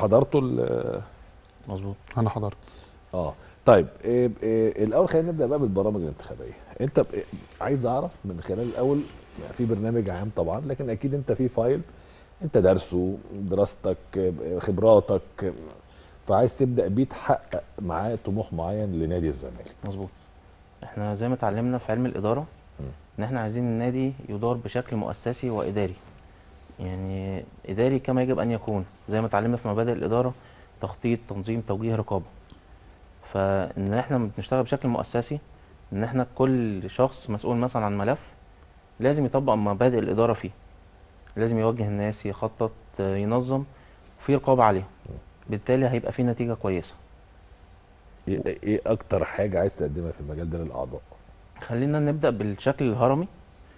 حضرتوا ال- مظبوط انا حضرت اه طيب إيه إيه الاول خلينا نبدا بقى بالبرامج الانتخابيه انت ب- عايز اعرف من خلال الاول في برنامج عام طبعا لكن اكيد انت في فايل انت دارسه دراستك إيه، خبراتك إيه، فعايز تبدا بيه تحقق معاه طموح معين لنادي الزمالك مظبوط احنا زي ما اتعلمنا في علم الاداره مم. ان احنا عايزين النادي يدار بشكل مؤسسي واداري يعني اداري كما يجب ان يكون زي ما اتعلمنا في مبادئ الاداره تخطيط تنظيم توجيه رقابه فان احنا بنشتغل بشكل مؤسسي ان احنا كل شخص مسؤول مثلا عن ملف لازم يطبق مبادئ الاداره فيه لازم يوجه الناس يخطط آه، ينظم في رقابه عليهم بالتالي هيبقى في نتيجه كويسه ايه إيه اكتر حاجه عايز تقدمها في المجال ده للاعضاء خلينا نبدأ بالشكل الهرمي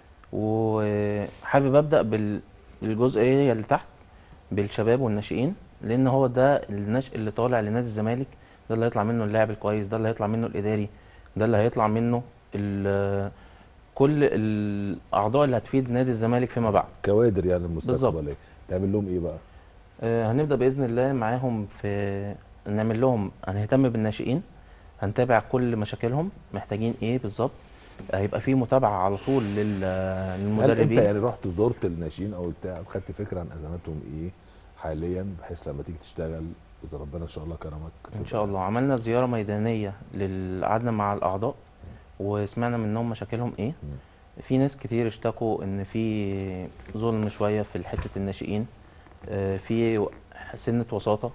وحابب أبدأ بال- بالجزئية اللي تحت بالشباب والناشئين لأن هو ده النشء اللي طالع لنادي الزمالك ده اللي هيطلع منه اللاعب الكويس ده اللي هيطلع منه الإداري ده اللي هيطلع منه ال- كل الأعضاء اللي هتفيد نادي الزمالك فيما بعد كوادر يعني بالظبط. المستقبليه تعمل لهم ايه بقى آه، هنبدأ بإذن الله معاهم في نعمل لهم هنهتم بالناشئين هنتابع كل مشاكلهم محتاجين ايه بالظبط هيبقى في متابعة على طول لل- هل انت للمدربين يعني رحت زرت الناشئين او بتاع وخدت فكره عن ازماتهم ايه حاليا بحيث لما تيجي تشتغل اذا ربنا ان شاء الله كرمك ان تبقى- شاء الله عملنا زيارة ميدانية لل- قعدنا مع الاعضاء وسمعنا منهم مشاكلهم ايه في ناس كتير اشتكوا ان في ظلم شوية في حتة الناشئين آه، في سنة وساطة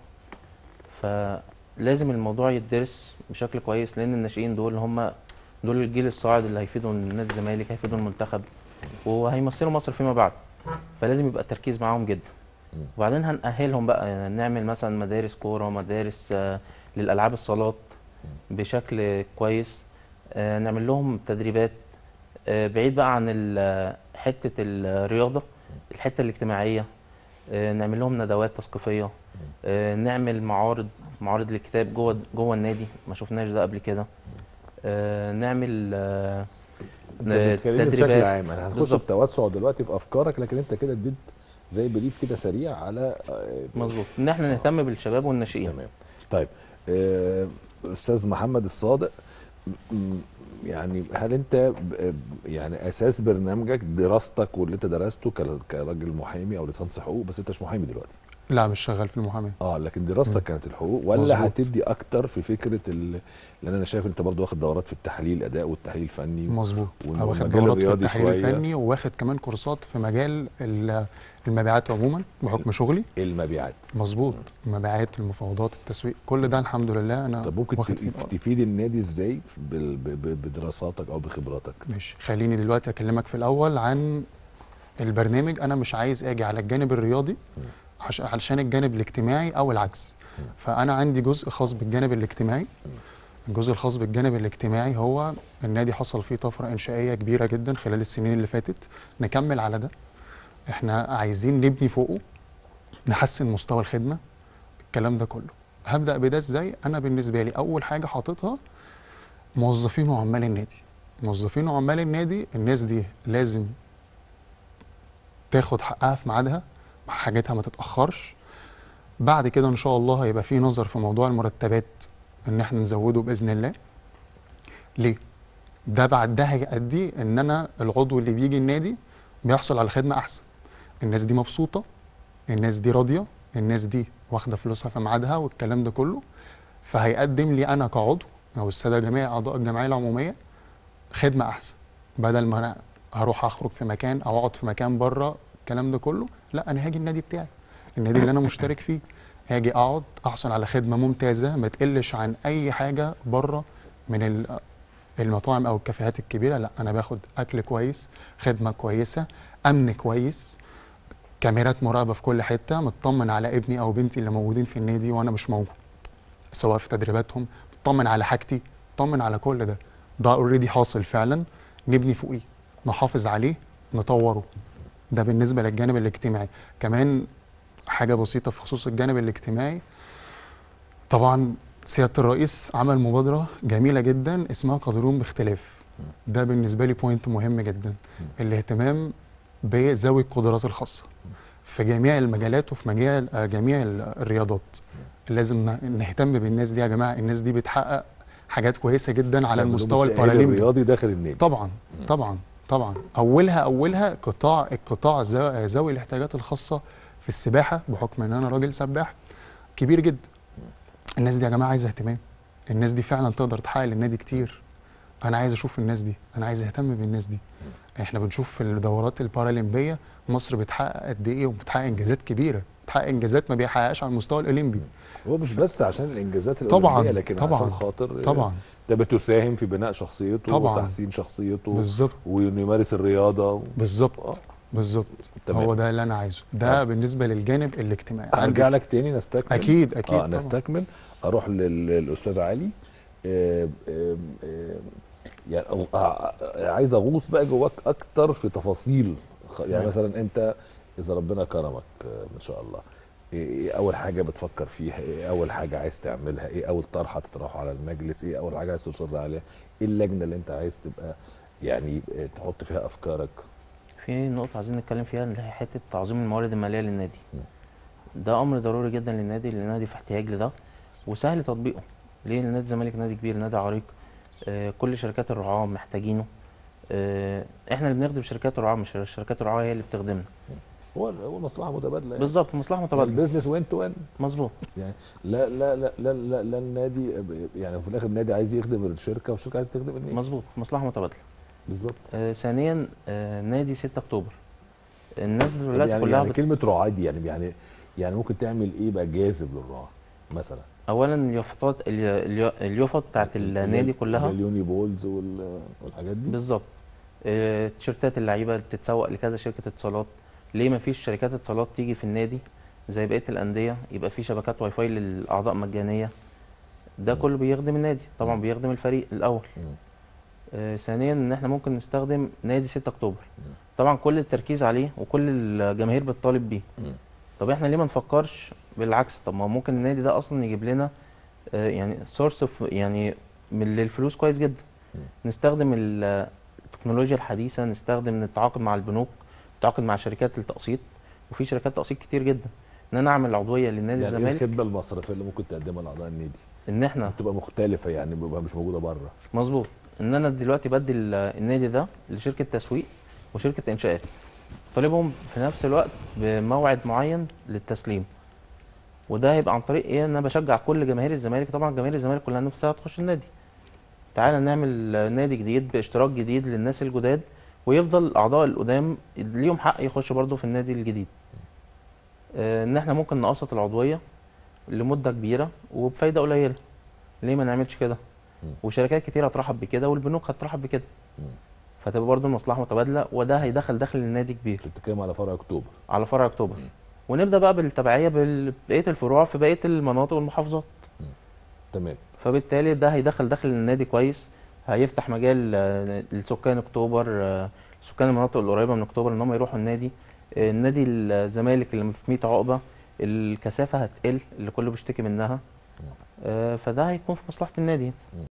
فلازم الموضوع يدرس بشكل كويس لان الناشئين دول هم دول الجيل الصاعد اللي هيفيدوا نادي الزمالك هيفيدوا المنتخب وهيمثلوا مصر فيما بعد فلازم يبقى التركيز معاهم جدا مم. وبعدين هنأهلهم بقى نعمل مثلا مدارس كورة مدارس آه، للألعاب الصالات بشكل كويس آه، نعمل لهم تدريبات آه، بعيد بقى عن ال- حتة الرياضة الحتة الاجتماعية آه، نعمل لهم ندوات تثقيفية آه، نعمل معارض معارض للكتاب جوه جوه النادي ما شفناش ده قبل كده آه، نعمل آه، انت بتتكلمني بشكل تدريبات. عام انا هنخش بالظبط. بتوسع دلوقتي في افكارك لكن انت كده اديت زي بريف كده سريع على آه، مظبوط ان احنا نهتم بالشباب والناشئين تمام طيب آه، استاذ محمد الصادق م- يعني هل انت ب- يعني اساس برنامجك دراستك واللي انت درسته ك- كراجل محامي او ليسانس حقوق بس انت مش محامي دلوقتي لا مش شغال في المحاماه اه لكن دراستك مم. كانت الحقوق ولا مظبوط. هتدي اكتر في فكره ال... لان انا شايف انت برضو واخد دورات في التحليل الاداء والتحليل الفني مظبوط والم- واخد والمجال دورات في الرياضي التحليل شوية. الفني وواخد كمان كورسات في مجال ال- المبيعات عموما بحكم شغلي المبيعات مظبوط المبيعات المفاوضات التسويق كل ده الحمد لله انا طب ممكن واخد ت- فيه دورات. تفيد النادي ازاي بال- ب- ب- بدراساتك او بخبراتك ماشي خليني دلوقتي اكلمك في الاول عن البرنامج انا مش عايز اجي على الجانب الرياضي عش- علشان الجانب الاجتماعي او العكس فانا عندي جزء خاص بالجانب الاجتماعي الجزء الخاص بالجانب الاجتماعي هو النادي حصل فيه طفره انشائيه كبيره جدا خلال السنين اللي فاتت نكمل على ده احنا عايزين نبني فوقه نحسن مستوى الخدمه الكلام ده كله هبدا بده ازاي انا بالنسبه لي اول حاجه حاططها موظفين وعمال النادي موظفين وعمال النادي الناس دي لازم تاخد حقها في ميعادها حاجتها ما تتاخرش بعد كده ان شاء الله هيبقى في نظر في موضوع المرتبات ان احنا نزوده باذن الله ليه ده بعد ده هيؤدي ان انا العضو اللي بيجي النادي بيحصل على خدمه احسن الناس دي مبسوطه الناس دي راضيه الناس دي واخده فلوسها في ميعادها والكلام ده كله فهيقدم لي انا كعضو او الساده جميع اعضاء الجمعيه العموميه خدمه احسن بدل ما انا هروح اخرج في مكان او اقعد في مكان بره الكلام ده كله لا انا هاجي النادي بتاعي النادي اللي انا مشترك فيه هاجي اقعد احصل على خدمه ممتازه ما تقلش عن اي حاجه بره من ال- المطاعم او الكافيهات الكبيره لا انا باخد اكل كويس خدمه كويسه امن كويس كاميرات مراقبه في كل حته مطمن على ابني او بنتي اللي موجودين في النادي وانا مش موجود سواء في تدريباتهم مطمن على حاجتي مطمن على كل ده ده اوريدي حاصل فعلا نبني فوقيه نحافظ عليه نطوره ده بالنسبه للجانب الاجتماعي كمان حاجه بسيطه في خصوص الجانب الاجتماعي طبعا سياده الرئيس عمل مبادره جميله جدا اسمها قادرون باختلاف ده بالنسبه لي بوينت مهم جدا الاهتمام بذوي القدرات الخاصه في جميع المجالات وفي مجال آه، جميع ال- الرياضات لازم ن- نهتم بالناس دي يا جماعه الناس دي بتحقق حاجات كويسه جدا على تعملوا المستوى التأهيل البارالمبي الرياضي داخل النادي طبعا طبعا طبعا اولها اولها قطاع القطاع ذا- ذوي الاحتياجات الخاصه في السباحه بحكم ان انا راجل سباح كبير جدا الناس دي يا جماعه عايزه اهتمام الناس دي فعلا تقدر تحقق للنادي كتير انا عايز اشوف الناس دي انا عايز اهتم بالناس دي احنا بنشوف في الدورات البارالمبيه مصر بتحقق قد ايه وبتحقق انجازات كبيره بتحقق انجازات ما بيحققهاش على المستوى الاولمبي هو مش بس عشان الانجازات طبعاً، الاولمبيه لكن طبعاً، عشان خاطر آه، طبعا انت بتساهم في بناء شخصيته طبعاً. وتحسين شخصيته بالظبط وانه يمارس الرياضه آه. بالظبط بالظبط تمام. هو ده اللي انا عايزه ده آه. بالنسبه للجانب الاجتماعي هرجع لك تاني نستكمل اكيد اكيد اه طبعاً. نستكمل اروح لل- للاستاذ علي آه، آه، آه، يعني أو- آه، عايز اغوص بقى جواك اكتر في تفاصيل خ- يعني تمام. مثلا انت اذا ربنا كرمك آه، ان شاء الله ايه إيه اول حاجه بتفكر فيها ايه اول حاجه عايز تعملها ايه اول طرحه تطرحه على المجلس ايه اول حاجه عايز تصر عليها ايه اللجنه اللي انت عايز تبقى يعني آه، تحط فيها افكارك في نقطة عايزين نتكلم فيها اللي هي حتة تعظيم الموارد المالية للنادي م. ده أمر ضروري جدا للنادي لأن النادي في احتياج لده وسهل تطبيقه ليه لأن نادي الزمالك نادي كبير نادي عريق آه كل شركات الرعاة محتاجينه آه احنا اللي بنخدم شركات الرعاة مش شركات الرعاة هي اللي بتخدمنا هو هو مصلحه متبادله يعني. بالظبط مصلحة متبادلة البيزنس وين تو وين مظبوط يعني لا لا لا لا لا, لا النادي يعني في الاخر النادي عايز يخدم الشركه والشركه عايز تخدم النادي مظبوط مصلحة متبادلة بالظبط آه ثانيا آه نادي 6 أكتوبر الناس طب دلوقتي يعني, كلها يعني بت... كلمه رعاه دي يعني يعني يعني ممكن تعمل ايه بقى جاذب للرعاه مثلا أولا اليافطات الي- الي- اليافط بتاعت النادي كلها اليوني بولز وال- والحاجات دي بالظبط آه، تيشيرتات اللعيبه اللي بتتسوق لكذا شركه اتصالات ليه ما فيش شركات اتصالات تيجي في النادي زي بقيه الانديه يبقى في شبكات واي فاي للاعضاء مجانيه ده مم. كله بيخدم النادي طبعا مم. بيخدم الفريق الاول مم. آه، ثانيا ان احنا ممكن نستخدم نادي 6 اكتوبر مم. طبعا كل التركيز عليه وكل الجماهير بتطالب بيه مم. طب احنا ليه ما نفكرش بالعكس طب ما ممكن النادي ده اصلا يجيب لنا آه، يعني سورس اوف يعني من للفلوس كويس جدا مم. نستخدم ال- التكنولوجيا الحديثه نستخدم نتعاقد مع البنوك نتعاقد مع شركات التقسيط وفي شركات تقسيط كتير جدا ان انا اعمل عضويه للنادي يعني ايه الزمالك الخدمه المصرفيه اللي ممكن تقدمها لاعضاء النادي ان احنا بتبقى مختلفه يعني بيبقى مش موجوده بره مظبوط ان انا دلوقتي بدي ال- النادي ده لشركه تسويق وشركه انشاءات طالبهم في نفس الوقت بموعد معين للتسليم وده هيبقى عن طريق ايه ان انا بشجع كل جماهير الزمالك طبعا جماهير الزمالك كلها نفسها تخش النادي تعالى نعمل آه، نادي جديد باشتراك جديد للناس الجداد ويفضل الاعضاء القدام ليهم حق يخشوا برضو في النادي الجديد آه، ان احنا ممكن نقسط العضويه لمده كبيره وبفايده قليله ليه ما نعملش كده مم. وشركات كتير هترحب بكده والبنوك هترحب بكده مم. فتبقى برضه المصلحه متبادله وده هيدخل دخل النادي كبير انت بتتكلم على فرع اكتوبر على فرع اكتوبر مم. ونبدا بقى بالتبعيه بقيه الفروع في بقيه المناطق والمحافظات تمام فبالتالي ده هيدخل دخل النادي كويس هيفتح مجال آه، لسكان اكتوبر آه، سكان المناطق القريبه من اكتوبر ان هم يروحوا النادي آه، النادي الزمالك اللي في 100 عقبه الكثافه هتقل اللي كله بيشتكي منها آه، فده هيكون في مصلحه النادي